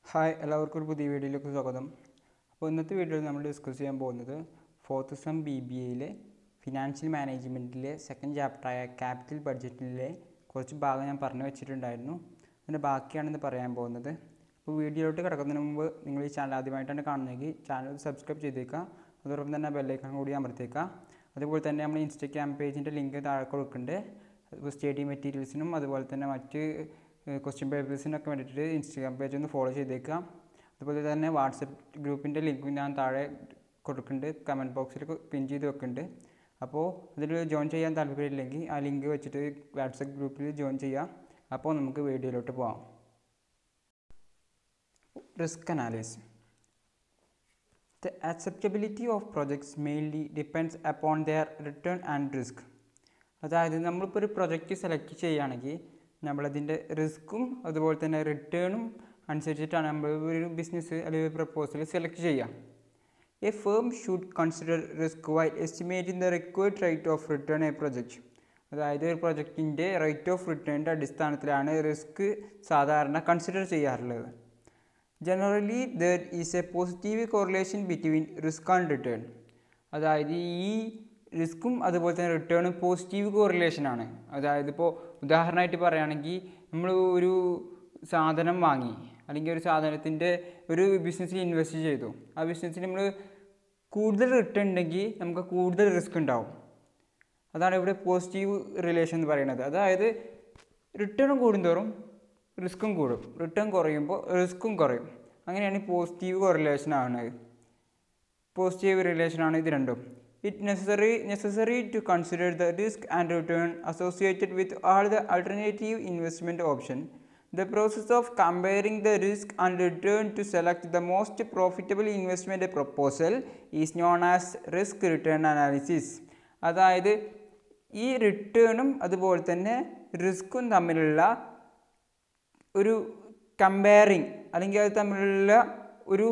Hi എല്ലാവർക്കും ഒരു പുതിയ വീഡിയോയിലേക്ക് സ്വാഗതം അപ്പോൾ ഇന്നത്തെ വീഡിയോയിൽ നമ്മൾ ഡിസ്കസ് ചെയ്യാൻ പോകുന്നത് ഫോർത്ത് സെം ബി ബി എയിലെ ഫിനാൻഷ്യൽ മാനേജ്മെൻറ്റിലെ സെക്കൻഡ് ചാപ്റ്ററായ ക്യാപിറ്റൽ ബഡ്ജറ്റിലെ കുറച്ച് ഭാഗം ഞാൻ പറഞ്ഞു വെച്ചിട്ടുണ്ടായിരുന്നു അതിൻ്റെ ബാക്കിയാണിന്ന് പറയാൻ പോകുന്നത് അപ്പോൾ വീഡിയോയിലോട്ട് കിടക്കുന്നതിന് മുമ്പ് നിങ്ങൾ ഈ ചാനൽ ആദ്യമായിട്ടാണ് കാണുന്നതെങ്കിൽ ചാനൽ സബ്സ്ക്രൈബ് ചെയ്തേക്കുക അതോടൊപ്പം തന്നെ ബെല്ലൈക്കൺ കൂടി അമർത്തേക്കുക അതുപോലെ തന്നെ നമ്മൾ ഇൻസ്റ്റഗ്രാം പേജിൻ്റെ ലിങ്ക് താഴെ കൊടുക്കുന്നുണ്ട് സ്റ്റഡി മെറ്റീരിയൽസിനും അതുപോലെ തന്നെ മറ്റ് ക്വസ്റ്റ്യൻ പേപ്പേഴ്സിനൊക്കെ വേണ്ടിയിട്ട് ഇൻസ്റ്റാഗ്രാം പേജ് ഒന്ന് ഫോളോ ചെയ്തേക്കുക അതുപോലെ തന്നെ വാട്സപ്പ് ഗ്രൂപ്പിൻ്റെ ലിങ്ക് ഞാൻ താഴെ കൊടുക്കുന്നുണ്ട് കമൻറ്റ് ബോക്സിൽ പിൻ ചെയ്ത് വെക്കുന്നുണ്ട് അപ്പോൾ അതിൽ ജോയിൻ ചെയ്യാൻ താല്പര്യമില്ലെങ്കിൽ ആ ലിങ്ക് വെച്ചിട്ട് വാട്സപ്പ് ഗ്രൂപ്പിൽ ജോയിൻ ചെയ്യുക അപ്പോൾ നമുക്ക് വീഡിയോയിലോട്ട് പോകാം risk analysis The acceptability of projects mainly depends upon their return and risk. അതായത് നമ്മളിപ്പോൾ ഒരു പ്രൊജക്റ്റ് സെലക്ട് ചെയ്യുകയാണെങ്കിൽ നമ്മളതിൻ്റെ റിസ്ക്കും അതുപോലെ തന്നെ റിട്ടേണും അനുസരിച്ചിട്ടാണ് നമ്മൾ ഒരു ബിസിനസ് അല്ലെങ്കിൽ ഒരു പ്രപ്പോസൽ സെലക്ട് ചെയ്യുക a firm should consider risk while estimating the required rate of return a project അതായത് ഒരു പ്രൊജക്റ്റിൻ്റെ റേറ്റ് ഓഫ് റിട്ടേണിൻ്റെ അടിസ്ഥാനത്തിലാണ് റിസ്ക് സാധാരണ കൺസിഡർ ചെയ്യാറുള്ളത് generally there is a positive correlation between risk and return അതായത് ഈ റിസ്ക്കും അതുപോലെ തന്നെ റിട്ടേണും പോസിറ്റീവ് കോറിലേഷനാണ് അതായത് ഇപ്പോൾ ഉദാഹരണമായിട്ട് പറയുകയാണെങ്കിൽ നമ്മൾ ഒരു സാധനം വാങ്ങി അല്ലെങ്കിൽ ഒരു സാധനത്തിൻ്റെ ഒരു ബിസിനസ്സിൽ ഇൻവെസ്റ്റ് ചെയ്തു ആ ബിസിനസ്സിൽ നമ്മൾ കൂടുതൽ റിട്ടേൺ ഉണ്ടെങ്കിൽ നമുക്ക് കൂടുതൽ റിസ്ക് ഉണ്ടാവും അതാണ് ഇവിടെ പോസിറ്റീവ് റിലേഷൻ എന്ന് പറയുന്നത് അതായത് റിട്ടേൺ കൂടുന്തോറും റിസ്ക്കും കൂടും റിട്ടേൺ കുറയുമ്പോൾ റിസ്ക്കും കുറയും അങ്ങനെയാണ് പോസിറ്റീവ് കോറിലേഷൻ ആവുന്നത് പോസിറ്റീവ് റിലേഷനാണ് ഇത് രണ്ടും it necessary necessary to consider the risk and return associated with all the alternative investment option the process of comparing the risk and return to select the most profitable investment proposal is known as risk return analysis അതായത് ഈ റിട്ടേണും അതുപോലെ തന്നെ റിസ്ക്കും തമ്മിലുള്ള ഒരു comparing അല്ലെങ്കിൽ അത് തമ്മിലുള്ള ഒരു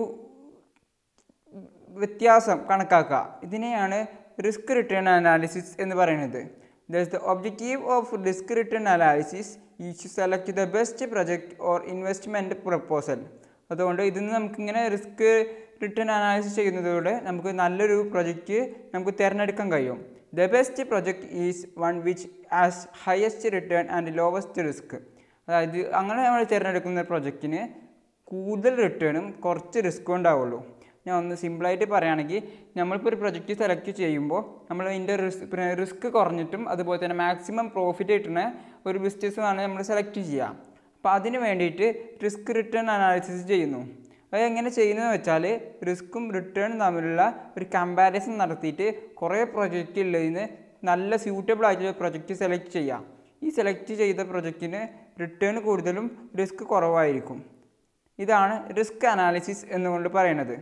വ്യത്യാസം കണക്കാക്കുക ഇതിനെയാണ് റിസ്ക് റിട്ടേൺ അനാലിസിസ് എന്ന് പറയുന്നത് thus the objective of risk return analysis is to select the best project or investment proposal അതുകൊണ്ട് ഇതിൽ നിന്ന് നമുക്കിങ്ങനെ റിസ്ക് റിട്ടേൺ അനാലിസിസ് ചെയ്യുന്നതിലൂടെ നമുക്ക് നല്ലൊരു പ്രൊജക്റ്റ് നമുക്ക് തിരഞ്ഞെടുക്കാൻ കഴിയും the best project is one which has highest return and lowest risk അതായത് അങ്ങനെ നമ്മൾ തിരഞ്ഞെടുക്കുന്ന പ്രൊജക്റ്റിന് കൂടുതൽ റിട്ടേണും കുറച്ച് റിസ്ക്കും ഉണ്ടാവുള്ളൂ ഞാൻ ഒന്ന് സിമ്പിളായിട്ട് പറയുകയാണെങ്കിൽ നമ്മളിപ്പോൾ ഒരു പ്രൊജക്റ്റ് സെലക്ട് ചെയ്യുമ്പോൾ നമ്മൾ അതിൻ്റെ റിസ്ക് റിസ്ക് കുറഞ്ഞിട്ടും അതുപോലെ തന്നെ മാക്സിമം പ്രോഫിറ്റ് കിട്ടുന്ന ഒരു ബിസിനസ്സാണ് നമ്മൾ സെലക്ട് ചെയ്യുക അപ്പോൾ അതിന് വേണ്ടിയിട്ട് റിസ്ക് റിട്ടേൺ അനാലിസിസ് ചെയ്യുന്നു അത് എങ്ങനെ ചെയ്യുന്നതെന്ന് വെച്ചാൽ റിസ്ക്കും റിട്ടേണും തമ്മിലുള്ള ഒരു കമ്പാരിസൺ നടത്തിയിട്ട് കുറേ പ്രൊജക്റ്റ് ഉള്ളതിന് നല്ല സ്യൂട്ടബിൾ ആയിട്ടുള്ള പ്രൊജക്റ്റ് സെലക്ട് ചെയ്യാം ഈ സെലക്ട് ചെയ്ത പ്രൊജക്റ്റിന് റിട്ടേൺ കൂടുതലും റിസ്ക് കുറവായിരിക്കും ഇതാണ് റിസ്ക് അനാലിസിസ് എന്നുകൊണ്ട് പറയുന്നത്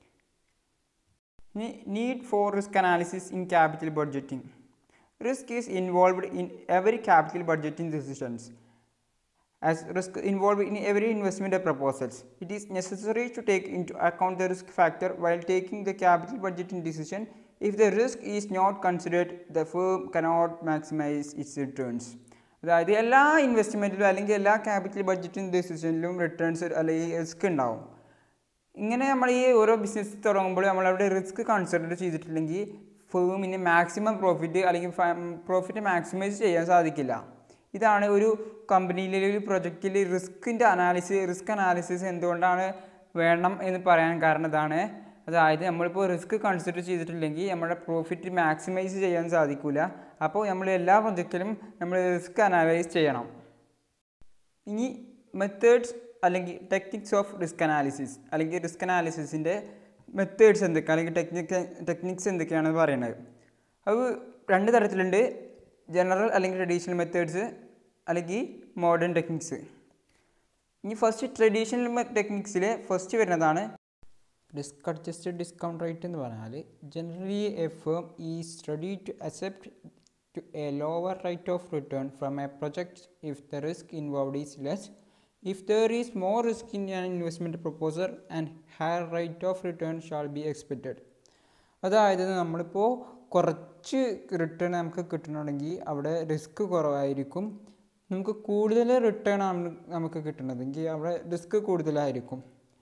need for risk analysis in capital budgeting risk is involved in every capital budgeting decisions as risk involved in every investment proposals. It is necessary to take into account the risk factor while taking the capital budgeting decision. If the risk is not considered, the firm cannot maximize its returns. അതായത് എല്ലാ ഇൻവെസ്റ്റ്മെൻറ്റിലും അല്ലെങ്കിൽ എല്ലാ capital budgeting ഡിസിഷനിലും returns അല്ലെങ്കിൽ risk ഉണ്ടാവും ഇങ്ങനെ നമ്മൾ ഈ ഓരോ ബിസിനസ് തുടങ്ങുമ്പോൾ നമ്മളവിടെ റിസ്ക് കൺസിഡർ ചെയ്തിട്ടില്ലെങ്കിൽ ഫേമിന് മാക്സിമം പ്രോഫിറ്റ് അല്ലെങ്കിൽ പ്രോഫിറ്റ് മാക്സിമൈസ് ചെയ്യാൻ സാധിക്കില്ല ഇതാണ് ഒരു കമ്പനിയിലെ ഒരു പ്രൊജക്റ്റിൽ റിസ്കിൻ്റെ അനാലിസിസ് റിസ്ക് അനാലിസിസ് എന്തുകൊണ്ടാണ് വേണം എന്ന് പറയാൻ കാരണം ഇതാണ് അതായത് നമ്മളിപ്പോൾ റിസ്ക് കൺസിഡർ ചെയ്തിട്ടില്ലെങ്കിൽ നമ്മുടെ പ്രോഫിറ്റ് മാക്സിമൈസ് ചെയ്യാൻ സാധിക്കില്ല അപ്പോൾ നമ്മൾ എല്ലാ പ്രൊജക്റ്റിലും നമ്മൾ റിസ്ക് അനലൈസ് ചെയ്യണം ഇനി മെത്തേഡ്സ് അല്ലെങ്കിൽ ടെക്നിക്സ് ഓഫ് റിസ്ക് അനാലിസിസ് അല്ലെങ്കിൽ റിസ്ക് അനാലിസിസിൻ്റെ മെത്തേഡ്സ് എന്തൊക്കെയാണ് അല്ലെങ്കിൽ ടെക്നിക്ക് ടെക്നിക്സ് എന്തൊക്കെയാണെന്ന് പറയുന്നത് അത് രണ്ട് തരത്തിലുണ്ട് ജനറൽ അല്ലെങ്കിൽ ട്രഡീഷണൽ മെത്തേഡ്സ് അല്ലെങ്കിൽ മോഡേൺ ടെക്നിക്സ് ഇനി ഫസ്റ്റ് ട്രഡീഷണൽ ടെക്നിക്സിലെ ഫസ്റ്റ് വരുന്നതാണ് റിസ്ക് അഡ്ജസ്റ്റഡ് ഡിസ്കൗണ്ട് റേറ്റ് എന്ന് പറഞ്ഞാൽ generally a firm is ready to accept to a lower rate of return from a project if the risk involve is less if there is more risk in an investment proposal and higher rate of return shall be expected അതായത് നമ്മളിപ്പോൾ കുറച്ച് return നമുക്ക് കിട്ടണമെങ്കിൽ അവിടെ risk കുറവായിരിക്കും നമുക്ക് കൂടുതൽ return ആണ് നമുക്ക് കിട്ടുന്നതെങ്കിൽ അവിടെ റിസ്ക് കൂടുതലായിരിക്കും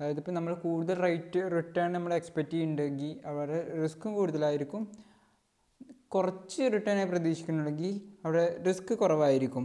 അതായത് ഇപ്പോൾ നമ്മൾ കൂടുതൽ റേറ്റ് റിട്ടേൺ നമ്മൾ എക്സ്പെക്റ്റ് ചെയ്യുന്നുണ്ടെങ്കിൽ അവിടെ റിസ്ക്കും കൂടുതലായിരിക്കും കുറച്ച് റിട്ടേൺ പ്രതീക്ഷിക്കുന്നുണ്ടെങ്കിൽ അവിടെ റിസ്ക് കുറവായിരിക്കും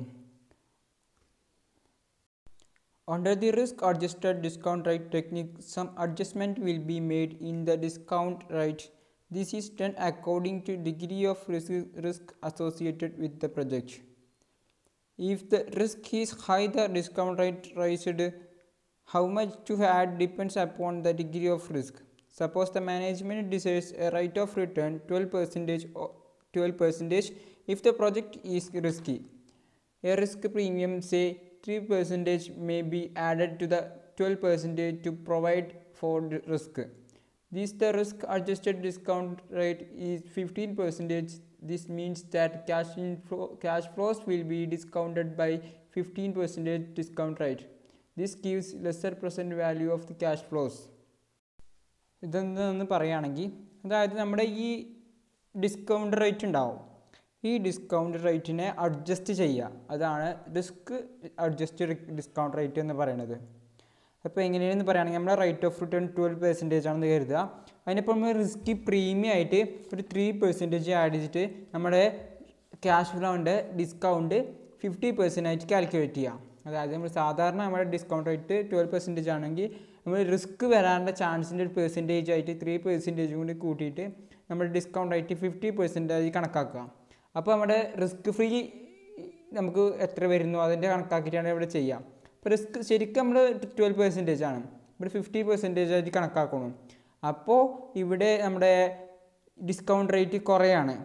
Under the risk adjusted discount rate technique, some adjustment will be made in the discount rate. This is done according to degree of risk, risk associated with the project. If the risk is high, the discount rate raised. How much to add depends upon the degree of risk. Suppose the management decides a rate of return 12 percentage 12 percentage if the project is risky. A risk premium say 3 percentage may be added to the 12 percentage to provide for the risk. This the risk adjusted discount rate is 15 percentage. This means that cash inflow, cash flows will be discounted by 15 percentage discount rate. This gives lesser present value of the cash flows. ഇതെന്താണെന്ന് പറയുകയാണെങ്കിൽ അതായത് നമ്മുടെ ഈ discount rate ഉണ്ടാവും ഈ discount റേറ്റിനെ adjust ചെയ്യുക അതാണ് risk adjust discount rate എന്ന് പറയുന്നത് അപ്പോൾ എങ്ങനെയാണെന്ന് പറയുകയാണെങ്കിൽ നമ്മുടെ rate of return twelve percentage ആണെന്ന് കരുതുക അതിനിപ്പോൾ നമ്മൾ റിസ്ക് പ്രീമിയം ആയിട്ട് ഒരു ത്രീ പെർസെൻറ്റേജ് ആഡ് ചെയ്തിട്ട് നമ്മുടെ ക്യാഷ് ഫ്ലോൻ്റെ ഡിസ്കൗണ്ട് ഫിഫ്റ്റി പെർസെൻ്റ് ആയിട്ട് കാൽക്കുലേറ്റ് ചെയ്യാം അതായത് നമ്മൾ സാധാരണ നമ്മുടെ ഡിസ്കൗണ്ട് റേറ്റ് ട്വൽവ് പെർസെൻറ്റേജ് ആണെങ്കിൽ നമ്മൾ റിസ്ക് വരാനുള്ള ചാൻസിൻ്റെ ഒരു പെർസെൻറ്റേജ് ആയിട്ട് ത്രീ പെർസെൻറ്റേജ് കൂടി കൂട്ടിയിട്ട് നമ്മുടെ ഡിസ്കൗണ്ട് റേറ്റ് ഫിഫ്റ്റി പെർസെൻറ്റേജ് കണക്കാക്കുക അപ്പോൾ നമ്മുടെ റിസ്ക് ഫ്രീ നമുക്ക് എത്ര വരുന്നു അതിൻ്റെ കണക്കാക്കിയിട്ടാണ് ഇവിടെ ചെയ്യാം അപ്പോൾ റിസ്ക് ശരിക്കും നമ്മൾ ട്വൽവ് പെർസെൻറ്റേജ് ആണ് ഇവിടെ ഫിഫ്റ്റി പെർസെൻറ്റേജ് ആയിട്ട് കണക്കാക്കണം അപ്പോൾ ഇവിടെ നമ്മുടെ ഡിസ്കൗണ്ട് റേറ്റ് കുറയാണ്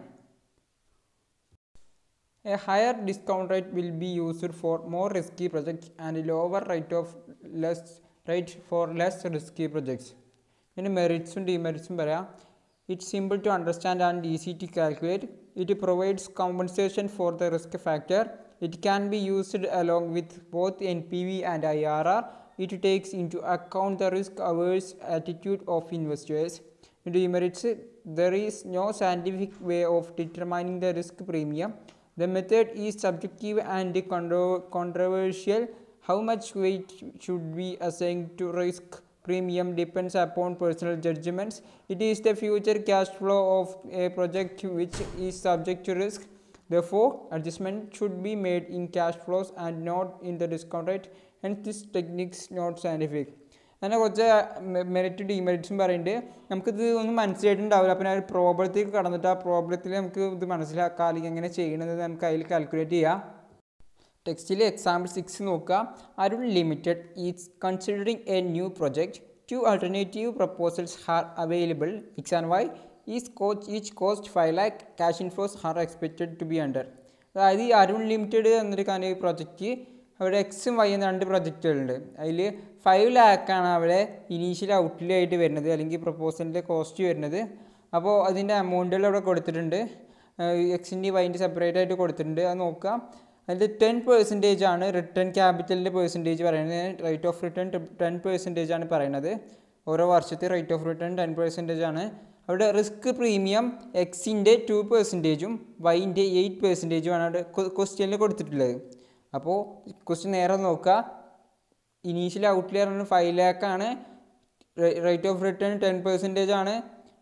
A higher discount rate will be used for more risky projects and lower rate of less rate for less risky projects. ഇതിന് മെറിറ്റ്സും ഡിമെറിറ്റ്സും പറയാം it's simple to understand and easy to calculate it provides compensation for the risk factor it can be used along with both N P V and I R R it takes into account the risk averse attitude of investors demerits there is no scientific way of determining the risk premium The method is subjective and contro- controversial. How much weight should be assigned to risk premium depends upon personal judgments. It is the future cash flow of a project which is subject to risk. Therefore, adjustment should be made in cash flows and not in the discount rate. Hence, this technique is not scientific. അങ്ങനെ കുറച്ച് merit ഡിമെറിറ്റ്സും പറയുന്നുണ്ട് നമുക്കിത് ഒന്നും മനസ്സിലായിട്ടുണ്ടാവില്ല അപ്പം ഞാൻ ഒരു പ്രോബ്ലത്തിലേക്ക് കടന്നിട്ട് ആ പ്രോബ്ലത്തിൽ നമുക്ക് ഇത് മനസ്സിലാക്കാം അല്ലെങ്കിൽ എങ്ങനെ ചെയ്യണത് നമുക്ക് അതിൽ കാൽക്കുലേറ്റ് ചെയ്യാം ടെക്സ്റ്റിൽ എക്സാമ്പിൾ സിക്സ് നോക്കുക Arun limited is considering a new project two alternative proposals are available X and Y is coach each cost five lakh cash inflows are expected to be under അതായത് ഈ അരുൺ ലിമിറ്റഡ് എന്നൊരു കാര്യം പ്രൊജക്റ്റ് അവിടെ എക്സും Y എന്ന രണ്ട് പ്രൊജക്റ്റുകളുണ്ട് അതിൽ ഫൈവ് ലാക്കാണ് അവിടെ ഇനീഷ്യൽ ഔട്ട്ലായിട്ട് വരുന്നത് അല്ലെങ്കിൽ പ്രപ്പോസലിൻ്റെ കോസ്റ്റ് വരുന്നത് അപ്പോൾ അതിൻ്റെ എമൗണ്ടുകൾ അവിടെ കൊടുത്തിട്ടുണ്ട് എക്സിൻ്റെ വൈൻ്റെ സെപ്പറേറ്റ് ആയിട്ട് കൊടുത്തിട്ടുണ്ട് അത് നോക്കുക അതിൽ ടെൻ പെർസെൻറ്റേജ് ആണ് റിട്ടേൺ ക്യാപിറ്റലിൻ്റെ പെർസെൻറ്റേജ് പറയുന്നത് rate of return ten percentage ആണ് പറയുന്നത് ഓരോ വർഷത്തെ rate of return ten percentage ആണ് അവിടെ റിസ്ക് പ്രീമിയം എക്സിൻ്റെ ടു പെർസെൻറ്റേജും വൈൻ്റെ എയ്റ്റ് പെർസെൻറ്റേജും ആണ് അവിടെ ക്വസ്റ്റ്യനിൽ കൊടുത്തിട്ടുള്ളത് അപ്പോൾ ക്വസ്റ്റ്യൻ നേരെ നോക്കുക ഇനീഷ്യൽ ഔട്ട്ലിയർ ഫൈവ് ലാക്കാണ് rate of return ten percentage ആണ്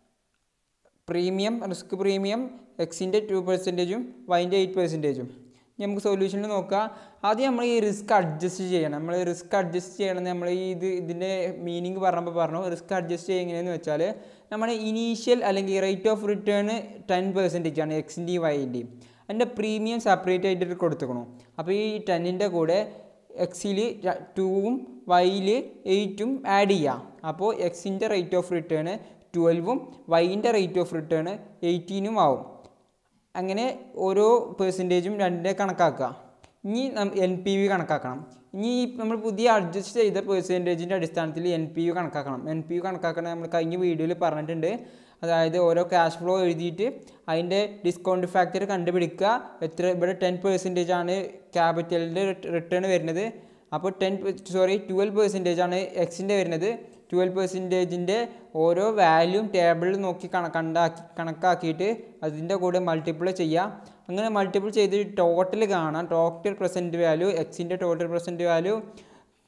പ്രീമിയം റിസ്ക് പ്രീമിയം എക്സിൻ്റെ ടു പെർസെൻറ്റേജും വൈൻ്റെ എയ്റ്റ് പെർസെൻറ്റേജും നമുക്ക് സൊല്യൂഷനിൽ നോക്കാം ആദ്യം നമ്മൾ ഈ റിസ്ക് അഡ്ജസ്റ്റ് ചെയ്യണം നമ്മൾ റിസ്ക് അഡ്ജസ്റ്റ് ചെയ്യണം നമ്മൾ ഈ ഇത് ഇതിൻ്റെ മീനിങ് പറഞ്ഞപ്പോൾ പറഞ്ഞു റിസ്ക് അഡ്ജസ്റ്റ് ചെയ്യുക എങ്ങനെയെന്ന് വെച്ചാൽ നമ്മുടെ ഇനീഷ്യൽ അല്ലെങ്കിൽ rate of return ten percentage ആണ് എക്സിൻ്റെയും വൈൻ്റെയും അതിൻ്റെ പ്രീമിയം സെപ്പറേറ്റ് ആയിട്ട് കൊടുത്തുക്കണം അപ്പോൾ ഈ ടെന്നിൻ്റെ കൂടെ എക്സിൽ ടൂവും വൈയിൽ എയ്റ്റും ആഡ് ചെയ്യാം അപ്പോൾ എക്സിൻ്റെ റേറ്റ് ഓഫ് റിട്ടേൺ ട്വൽവും വൈൻ്റെ റേറ്റ് ഓഫ് റിട്ടേൺ എയ്റ്റീനും ആവും അങ്ങനെ ഓരോ പെർസെൻറ്റേജും രണ്ടിനെ കണക്കാക്കുക ഇനി എൻ പി വി കണക്കാക്കണം ഇനി നമ്മൾ പുതിയ അഡ്ജസ്റ്റ് ചെയ്ത പെർസെൻറ്റേജിൻ്റെ അടിസ്ഥാനത്തിൽ എൻ പി യു കണക്കാക്കണം എൻ പി യു കണക്കാക്കണം നമ്മൾ കഴിഞ്ഞ വീഡിയോയിൽ പറഞ്ഞിട്ടുണ്ട് അതായത് ഓരോ ക്യാഷ് ഫ്ലോ എഴുതിയിട്ട് അതിൻ്റെ ഡിസ്കൗണ്ട് ഫാക്ടർ കണ്ടുപിടിക്കുക എത്ര ഇവിടെ ടെൻ പെർസെൻറ്റേജ് ആണ് ക്യാപിറ്റലിൻ്റെ റിട്ടേൺ വരുന്നത് അപ്പോൾ ടെൻ സോറി ട്വൽവ് പെർസെൻറ്റേജ് ആണ് എക്സിൻ്റെ വരുന്നത് ട്വൽവ് പെർസെൻറ്റേജിൻ്റെ ഓരോ വാല്യൂം ടേബിളിൽ നോക്കി കണ കണ്ടാക്കി കണക്കാക്കിയിട്ട് അതിൻ്റെ കൂടെ മൾട്ടിപ്പിൾ ചെയ്യുക അങ്ങനെ മൾട്ടിപ്പിൾ ചെയ്ത് ടോട്ടൽ കാണാം ടോട്ടൽ പ്രസൻറ്റ് വാല്യൂ എക്സിൻ്റെ ടോട്ടൽ പ്രസൻറ്റ് വാല്യൂ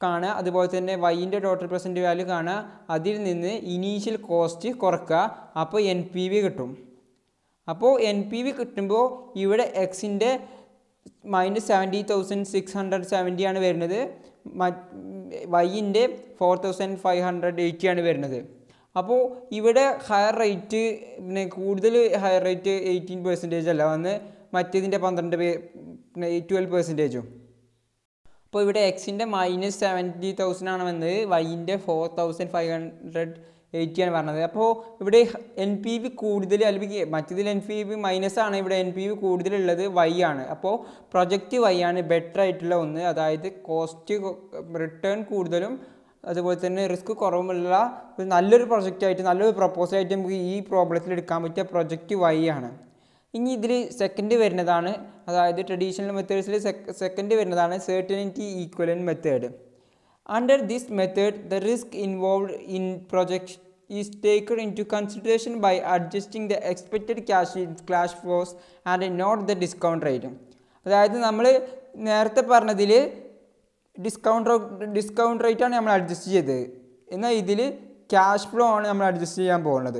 കാണുക അതുപോലെ തന്നെ വൈൻ്റെ ടോട്ടൽ പ്രസൻറ്റ് വാല്യൂ കാണുക അതിൽ നിന്ന് ഇനീഷ്യൽ കോസ്റ്റ് കുറക്കുക അപ്പോൾ എൻ പി വി കിട്ടും അപ്പോൾ എൻ പി വി കിട്ടുമ്പോൾ ഇവിടെ എക്സിൻ്റെ minus seventy thousand six hundred seventy ആണ് വരുന്നത് വൈൻ്റെ four thousand five hundred eighty ആണ് വരുന്നത് അപ്പോൾ ഇവിടെ ഹയർ റേറ്റ് പിന്നെ കൂടുതൽ ഹയർ റേറ്റ് എയ്റ്റീൻ പെർസെൻറ്റേജ് അല്ല വന്ന് മറ്റേതിൻ്റെ പന്ത്രണ്ട് പേ ട്വൽവ് പെർസെൻറ്റേജും അപ്പോൾ ഇവിടെ എക്സിൻ്റെ മൈനസ് സെവൻറ്റി തൗസൻഡ് ആണ് വന്നത് വൈൻ്റെ four thousand five hundred eighty ആണ് പറഞ്ഞത് അപ്പോൾ ഇവിടെ എൻ പി വി കൂടുതൽ അല്ലെങ്കിൽ മറ്റതിൽ എൻ പി വി മൈനസ് ആണ് ഇവിടെ എൻ പി വി കൂടുതലുള്ളത് വൈ ആണ് അപ്പോൾ പ്രൊജക്റ്റ് വൈ ആണ് ബെറ്റർ ആയിട്ടുള്ള ഒന്ന് അതായത് കോസ്റ്റ് റിട്ടേൺ കൂടുതലും അതുപോലെ തന്നെ റിസ്ക് കുറവുമുള്ള ഒരു നല്ലൊരു പ്രൊജക്റ്റായിട്ട് നല്ലൊരു പ്രപ്പോസലായിട്ട് നമുക്ക് ഈ പ്രോബ്ലത്തിൽ എടുക്കാൻ പറ്റിയ പ്രൊജക്റ്റ് വൈ ആണ് ഇനി ഇതിൽ സെക്കൻഡ് വരുന്നതാണ് അതായത് ട്രഡീഷണൽ മെത്തേഡ്സിൽ സെക്കൻഡ് വരുന്നതാണ് certainty equivalent method under this method the risk involve in project is taken in to consideration by adjusting the expected cash clash flows and not the discount rate അതായത് നമ്മൾ നേരത്തെ പറഞ്ഞതിൽ discount discount റേറ്റാണ് നമ്മൾ adjust ചെയ്തത് എന്നാൽ ഇതിൽ cash flow ആണ് നമ്മൾ അഡ്ജസ്റ്റ് ചെയ്യാൻ പോകുന്നത്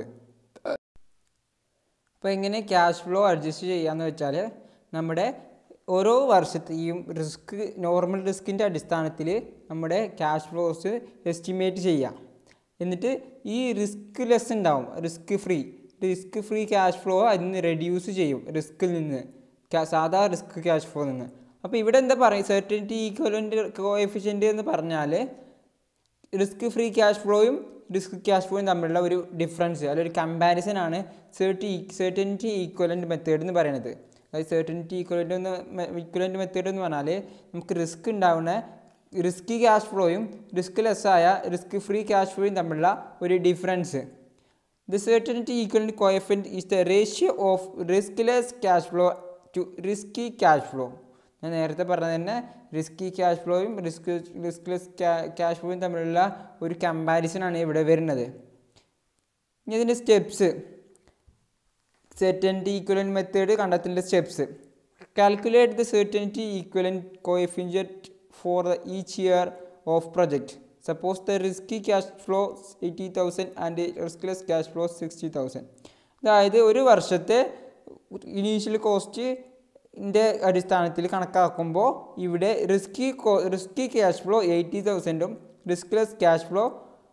അപ്പോൾ എങ്ങനെ ക്യാഷ് ഫ്ലോ അഡ്ജസ്റ്റ് ചെയ്യാന്ന് വെച്ചാൽ നമ്മുടെ ഓരോ വർഷത്തെയും റിസ്ക് നോർമൽ റിസ്കിൻ്റെ അടിസ്ഥാനത്തിൽ നമ്മുടെ ക്യാഷ് ഫ്ലോസ് എസ്റ്റിമേറ്റ് ചെയ്യാം എന്നിട്ട് ഈ റിസ്ക് ലെസ് ഉണ്ടാവും risk free risk free cash flow അതിൽ നിന്ന് റെഡ്യൂസ് ചെയ്യും റിസ്കിൽ നിന്ന് സാധാ റിസ്ക് ക്യാഷ് ഫ്ലോ നിന്ന് അപ്പോൾ ഇവിടെ എന്താ പറയുക സെർട്ടനിറ്റി ഈക്വലൻ്റ് കോഎഫിഷ്യൻ്റ് എന്ന് പറഞ്ഞാൽ റിസ്ക് ഫ്രീ ക്യാഷ് ഫ്ലോയും റിസ്ക് ക്യാഷ് ഫ്ലോയും തമ്മിലുള്ള ഒരു ഡിഫറൻസ് അല്ലെങ്കിൽ ഒരു കമ്പാരിസൺ ആണ് സെർട്ടി സെർട്ടനിറ്റി ഈക്വലൻ്റ് മെത്തേഡ് എന്ന് പറയുന്നത് അതായത് സെർട്ടനിറ്റി ഈക്വലൻ്റ് എന്ന് ഈക്വലൻ്റ് മെത്തേഡ് എന്ന് പറഞ്ഞാൽ നമുക്ക് റിസ്ക് ഉണ്ടാവുന്ന റിസ്ക് ക്യാഷ് ഫ്ലോയും റിസ്ക് ലെസ് ആയ റിസ്ക് ഫ്രീ ക്യാഷ് ഫ്ലോയും തമ്മിലുള്ള ഒരു difference the certainty equivalent coefficient is the ratio of risk less cash flow to risky cash flow ഞാൻ നേരത്തെ പറഞ്ഞത് തന്നെ റിസ്കി ക്യാഷ് ഫ്ലോയും റിസ്ക് റിസ്ക്ലെസ് ക്യാഷ് ഫ്ലോയും തമ്മിലുള്ള ഒരു കമ്പാരിസൺ ആണ് ഇവിടെ വരുന്നത് ഇനി ഇതിൻ്റെ സ്റ്റെപ്സ് സെർട്ടനിറ്റി ഈക്വലൻ്റ് മെത്തേഡ് കണ്ടെത്തേണ്ട steps calculate the certainty equivalent coefficient for the each year of project suppose the risky cash flow eighty thousand and riskless cash flow sixty thousand അതായത് ഒരു വർഷത്തെ ഇനീഷ്യൽ കോസ്റ്റ് ൻ്റെ അടിസ്ഥാനത്തിൽ കണക്കാക്കുമ്പോൾ ഇവിടെ risky risky cash flow eighty തൗസൻഡും riskless cash flow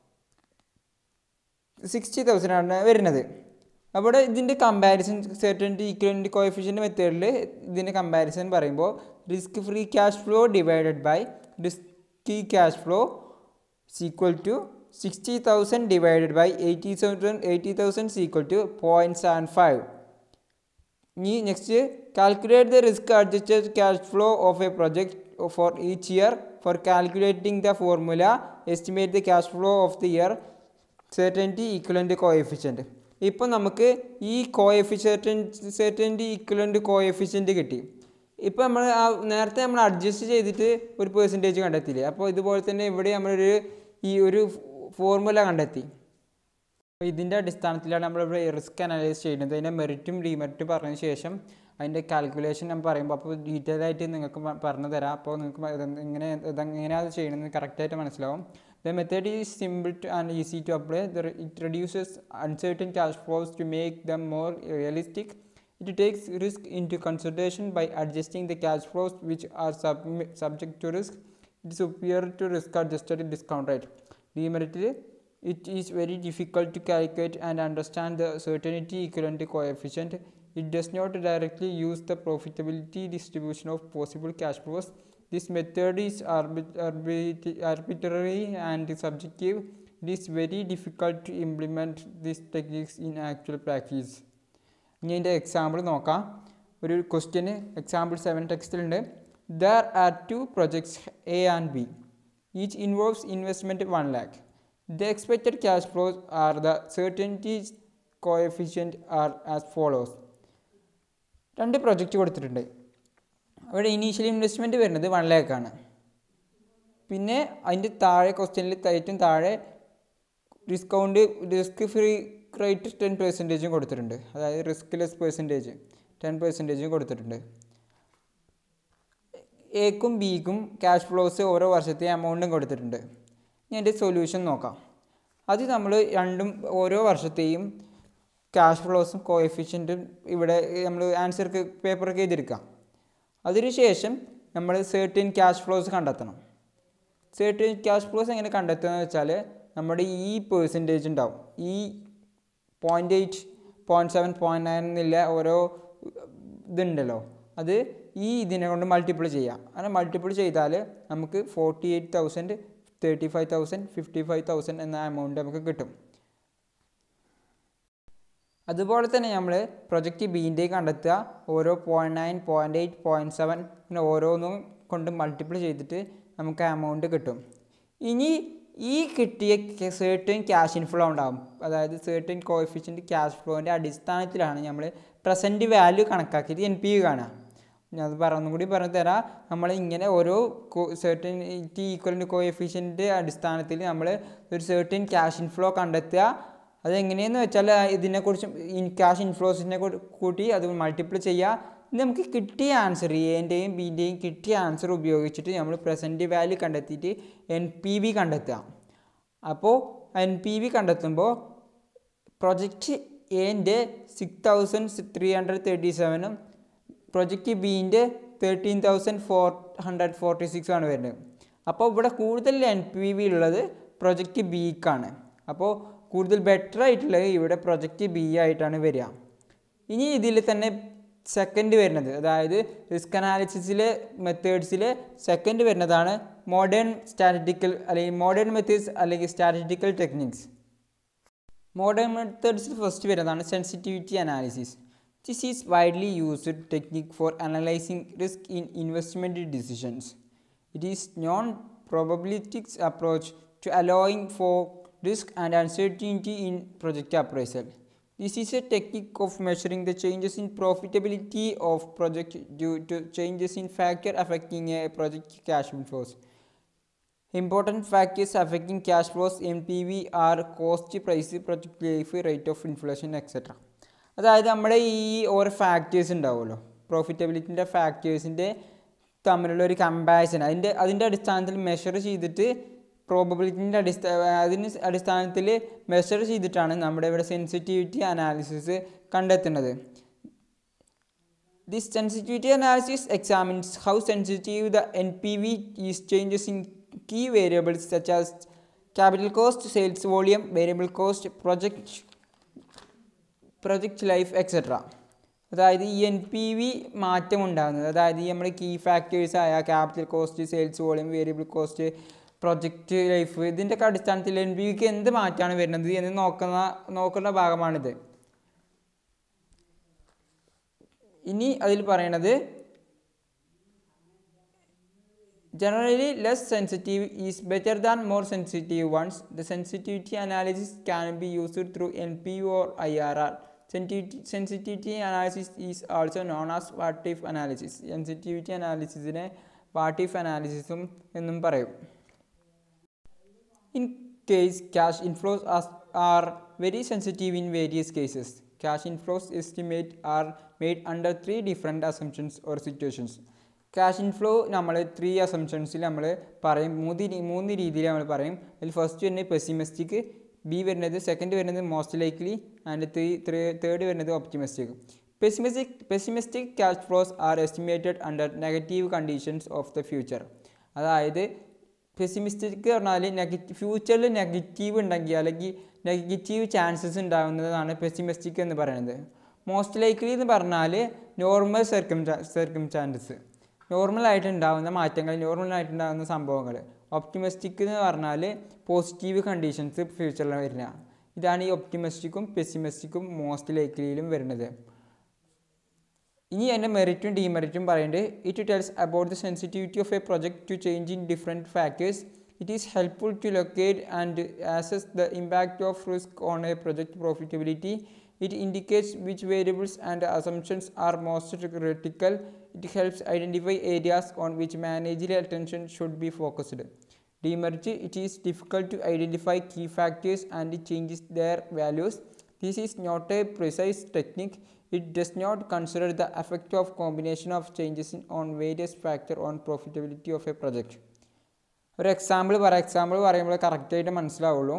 sixty thousand ആണ് വരുന്നത് അവിടെ ഇതിൻ്റെ കമ്പാരിസൺ സെർട്ടനിറ്റി ഈക്വലൻ്റ് കോഎഫിഷ്യൻ്റ് മെത്തേഡിൽ ഇതിൻ്റെ കമ്പാരിസൺ പറയുമ്പോൾ risk free cash flow divided by risky cash flow equal to sixty thousand divided by eighty thousand eighty thousand equal to point seven five ഇനി next calculate the risk adjusted cash flow of a project for each year for calculating the formula estimate the cash flow of the year certainty equivalent coefficient ഇപ്പോൾ നമുക്ക് ഈ coefficient certainty equivalent coefficient കിട്ടി ഇപ്പോൾ നമ്മൾ ആ നേരത്തെ നമ്മൾ adjust ചെയ്തിട്ട് ഒരു പെർസെൻറ്റേജ് കണ്ടെത്തിയില്ലേ അപ്പോൾ ഇതുപോലെ തന്നെ ഇവിടെ നമ്മളൊരു ഈ ഒരു ഫോർമുല കണ്ടെത്തി അപ്പോൾ ഇതിൻ്റെ അടിസ്ഥാനത്തിലാണ് നമ്മളിവിടെ റിസ്ക് അനലൈസ് ചെയ്യുന്നത് അതിൻ്റെ മെറിറ്റും ഡിമെറിറ്റും പറഞ്ഞ ശേഷം അതിൻ്റെ കാൽക്കുലേഷൻ ഞാൻ പറയുമ്പോൾ അപ്പോൾ ഡീറ്റെയിൽ ആയിട്ട് നിങ്ങൾക്ക് പറഞ്ഞു തരാം അപ്പോൾ നിങ്ങൾക്ക് ഇങ്ങനെ ഇതെങ്ങനെയാണ് ചെയ്യണമെന്ന് കറക്റ്റായിട്ട് മനസ്സിലാവും the method is simple to and easy to apply it reduces uncertain cash flows to make them more realistic it takes risk in to consideration by adjusting the cash flows which are subject to risk it superior to risk adjusted discount rate ഡിമെറിറ്റിൽ it is very difficult to calculate and understand the certainty equivalent coefficient. It does not directly use the profitability distribution of possible cash flows. This method is arbit- arbit- arbitrary and subjective. It is very difficult to implement these techniques in actual practice. ഇനി അതിൻ്റെ example നോക്കാം ഒരു question example seven ടെക്സ്റ്റിലുണ്ട് there are two projects A and B each involves investment one lakh The expected cash flows are the certainty coefficient are as follows. രണ്ട് project കൊടുത്തിട്ടുണ്ട് അവിടെ initial investment വരുന്നത് one ലാക്കാണ് പിന്നെ അതിൻ്റെ താഴെ ക്വസ്റ്റ്യനിൽ ഏറ്റവും താഴെ discount risk free rate ten പെർസെൻറ്റേജും കൊടുത്തിട്ടുണ്ട് അതായത് റിസ്ക് ലെസ് പെർസെൻറ്റേജ് ടെൻ പെർസെൻറ്റേജും കൊടുത്തിട്ടുണ്ട് എക്കും ബിക്കും ക്യാഷ് ഫ്ലോസ് ഓരോ വർഷത്തെ എമൗണ്ടും കൊടുത്തിട്ടുണ്ട് ഇനി അതിൻ്റെ സൊല്യൂഷൻ നോക്കാം അത് നമ്മൾ രണ്ടും ഓരോ വർഷത്തെയും ക്യാഷ് ഫ്ലോസും കോഎഫിഷ്യൻറ്റും ഇവിടെ നമ്മൾ ആൻസർക്ക് പേപ്പറൊക്കെ എഴുതിയെടുക്കാം അതിനുശേഷം നമ്മൾ സേർട്ടിൻ ക്യാഷ് ഫ്ലോസ് കണ്ടെത്തണം സേർട്ടിൻ ക്യാഷ് ഫ്ലോസ് എങ്ങനെ കണ്ടെത്തുക എന്ന് വെച്ചാൽ നമ്മുടെ ഈ പേഴ്സൻറ്റേജ് ഉണ്ടാവും ഈ point eight point seven point nine എന്നില്ല ഓരോ ഇതുണ്ടല്ലോ അത് ഈ ഇതിനെ കൊണ്ട് മൾട്ടിപ്പിൾ ചെയ്യാം അങ്ങനെ മൾട്ടിപ്പിൾ ചെയ്താൽ നമുക്ക് forty eight thousand thirty five thousand fifty five thousand എന്ന എമൗണ്ട് നമുക്ക് കിട്ടും അതുപോലെ തന്നെ നമ്മൾ പ്രൊജക്റ്റ് ബീൻ്റെ കണ്ടെത്തുക ഓരോ point nine point eight point seven ഇങ്ങനെ ഓരോന്നും കൊണ്ട് മൾട്ടിപ്പിൾ ചെയ്തിട്ട് നമുക്ക് എമൗണ്ട് കിട്ടും ഇനി ഈ കിട്ടിയ സേർട്ടൻ ക്യാഷ് ഇൻഫ്ലോ ഉണ്ടാകും അതായത് സേർട്ടൻ കോഎഫിഷ്യൻറ്റ് ക്യാഷ് ഫ്ലോൻ്റെ അടിസ്ഥാനത്തിലാണ് നമ്മൾ പ്രസൻറ്റ് വാല്യൂ കണക്കാക്കിയിട്ട് എൻ പി യു കാണുക ഞാൻ അത് പറഞ്ഞും കൂടി പറഞ്ഞു തരാം നമ്മൾ ഇങ്ങനെ ഓരോ സേർട്ടൻ ടി ഈക്വലിൻ്റെ കോഎഫിഷ്യൻ്റെ അടിസ്ഥാനത്തിൽ നമ്മൾ ഒരു സേർട്ടൻ ക്യാഷ് ഇൻഫ്ലോ കണ്ടെത്തുക അതെങ്ങനെയെന്ന് വെച്ചാൽ ഇതിനെക്കുറിച്ച് ക്യാഷ് ഇൻഫ്ലോസിനെ കൂട്ടി അത് മൾട്ടിപ്പിൾ ചെയ്യുക ഇത് നമുക്ക് കിട്ടിയ ആൻസർ എൻ്റെയും ബിൻ്റെയും കിട്ടിയ ആൻസർ ഉപയോഗിച്ചിട്ട് നമ്മൾ പ്രസൻറ്റ് വാല്യൂ കണ്ടെത്തിയിട്ട് എൻ പി വി കണ്ടെത്തുക അപ്പോൾ എൻ പി വി കണ്ടെത്തുമ്പോൾ പ്രൊജക്റ്റ് എൻ്റെ six thousand three hundred thirty സെവനും പ്രൊജക്റ്റ് ബീൻ്റെ thirteen thousand four hundred forty six ആണ് വരുന്നത് അപ്പോൾ ഇവിടെ കൂടുതൽ എൻ പി വി ഉള്ളത് പ്രൊജക്റ്റ് ബിക്കാണ് അപ്പോൾ കൂടുതൽ ബെറ്റർ ആയിട്ടുള്ളത് ഇവിടെ പ്രൊജക്റ്റ് ബി ആയിട്ടാണ് വരിക ഇനി ഇതിൽ തന്നെ സെക്കൻഡ് വരുന്നത് അതായത് റിസ്ക് അനാലിസിസിലെ മെത്തേഡ്സിൽ സെക്കൻഡ് വരുന്നതാണ് മോഡേൺ സ്റ്റാറ്റിറ്റിക്കൽ അല്ലെങ്കിൽ മോഡേൺ മെത്തേഡ്സ് അല്ലെങ്കിൽ സ്റ്റാറ്റിറ്റിക്കൽ ടെക്നിക്സ് മോഡേൺ മെത്തേഡ്സിൽ ഫസ്റ്റ് വരുന്നതാണ് sensitivity analysis this is widely used technique for analysing risk in investment decisions it is non probabilistic approach to allowing for risk and uncertainty in project appraisal. This is a technique of measuring the changes in profitability of project due to changes in factor affecting a project cash flows. Important factors affecting cash flows MPV are cost price, project life, rate of inflation, etc. അതായത് നമ്മുടെ ഈ ഓരോ factors ഉണ്ടാവുമല്ലോ പ്രോഫിറ്റബിലിറ്റിൻ്റെ ഫാക്ടേഴ്സിൻ്റെ തമ്മിലുള്ള ഒരു comparison അതിൻ്റെ അതിൻ്റെ അടിസ്ഥാനത്തിൽ മെഷർ ചെയ്തിട്ട് പ്രോബബിലിറ്റിൻ്റെ അടിസ്ഥാന അതിന് അടിസ്ഥാനത്തിൽ മെഷർ ചെയ്തിട്ടാണ് നമ്മുടെ ഇവിടെ സെൻസിറ്റിവിറ്റി അനാലിസിസ് കണ്ടെത്തുന്നത് this sensitivity analysis examines how sensitive the N P V is changes in key variables such as capital cost sales volume variable cost project project life etcetera അതായത് ഈ എൻ പി വി മാറ്റം ഉണ്ടാകുന്നത് അതായത് ഈ നമ്മുടെ key factors ആയ capital cost sales volume variable cost project life ഇതിൻ്റെ ഒക്കെ അടിസ്ഥാനത്തിൽ എൻ പി വിക്ക് എന്ത് മാറ്റമാണ് വരുന്നത് എന്ന് നോക്കുന്ന നോക്കുന്ന ഭാഗമാണിത് ഇനി അതിൽ പറയണത് generally less sensitive is better than more sensitive ones the sensitivity analysis can be used through N P or I R R sensitivity analysis is also known as what if analysis sensitivity അനാലിസിസിനെ what if അനാലിസിസും എന്നും പറയും In case cash inflows are, are very sensitive in various cases. Cash inflows estimate are made under three different assumptions or situations. Cash inflow നമ്മൾ three അസംഷൻസിൽ നമ്മൾ പറയും മൂന്ന് രീ- മൂന്ന് രീതിയിൽ നമ്മൾ പറയും അതിൽ ഫസ്റ്റ് വരുന്നത് പെസിമിസ്റ്റിക് ബി വരുന്നത് സെക്കൻഡ് വരുന്നത് most likely and three third വരുന്നത് optimistic pessimistic pessimistic cash flows are estimated under negative conditions of the future അതായത് പെസിമിസ്റ്റിക് പറഞ്ഞാൽ നെഗറ്റീവ് ഫ്യൂച്ചറിൽ നെഗറ്റീവ് ഉണ്ടെങ്കിൽ അല്ലെങ്കിൽ നെഗറ്റീവ് ചാൻസസ് ഉണ്ടാകുന്നതാണ് പെസിമിസ്റ്റിക് എന്ന് പറയുന്നത് മോസ്റ്റ് ലൈക്ലി എന്ന് പറഞ്ഞാൽ നോർമൽ സർക്കം സർക്കംസ്റ്റാൻസസ് നോർമലായിട്ട് ഉണ്ടാകുന്ന മാറ്റങ്ങൾ നോർമലായിട്ട് ഉണ്ടാകുന്ന സംഭവങ്ങൾ ഒപ്റ്റിമിസ്റ്റിക് എന്ന് പറഞ്ഞാൽ പോസിറ്റീവ് കണ്ടീഷൻസ് ഫ്യൂച്ചറിൽ വരുന്ന ഇതാണ് ഈ ഒപ്റ്റിമിസ്റ്റിക്കും പെസിമിസ്റ്റിക്കും മോസ്റ്റ് ലൈക്ലിയിലും വരുന്നത് ഇനി എൻ്റെ മെറിറ്റും ഡിമെറിറ്റും പറയുന്നത് it tells about the sensitivity of a project to change in different factors it is helpful to locate and assess the impact of risk on a project profitability it indicates which variables and assumptions are most critical it helps identify areas on which managerial attention should be focused demerit it is difficult to identify key factors and changes their values This is not a precise technique. It does not consider the effect of combination of changes in, on various factor on profitability of a project. ഒരു example പറയാം example പറയുമ്പോൾ കറക്റ്റായിട്ട് മനസ്സിലാവുള്ളൂ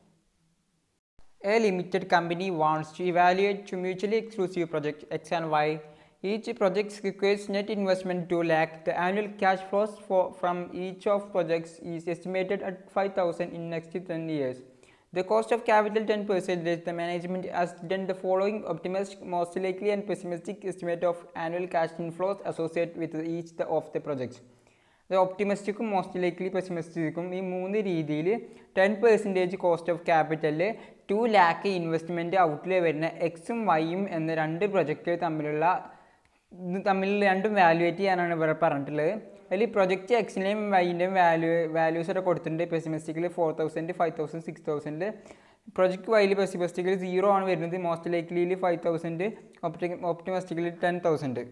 A limited company wants to evaluate two mutually exclusive projects X and Y. Each project requires net investment 2 lakh. The annual cash flows for, from each of projects is estimated at 5000 in next 10 years. The cost of capital 10 percent. The management has done the following optimistic, most likely and pessimistic estimate of annual cash inflows associated with each the- of the projects. ഇത് ഒപ്റ്റിമിസ്റ്റിക്കും most likely പെസിമിസ്റ്റിക്കും ഈ മൂന്ന് രീതിയിൽ ten percentage cost of ക്യാപിറ്റലിൽ two lakh investment ഔട്ടിലെ വരുന്ന എക്സും വൈയും എന്ന രണ്ട് പ്രൊജക്റ്റ് തമ്മിലുള്ള ഇത് തമ്മിൽ രണ്ടും വാലുവേറ്റ് ചെയ്യാനാണ് ഇവിടെ പറഞ്ഞിട്ടുള്ളത് അതിൽ പ്രൊജക്റ്റ് എക്സിൻ്റെയും വൈൻ്റെയും വാല്യൂ വാല്യൂസ് ഒക്കെ കൊടുത്തിട്ടുണ്ട് പെസിമിസ്റ്റിക്കിൽ four thousand five thousand six thousand project വൈയിൽ പെസിമിസ്റ്റിക്കിൽ സീറോ ആണ് വരുന്നത് മോസ്റ്റ് ലൈക്ലിയിൽ ഫൈവ് തൗസൻഡ് ഒപ്റ്റി ഒപ്റ്റിമിസ്റ്റിക്കിൽ ടെൻ തൗസൻഡ്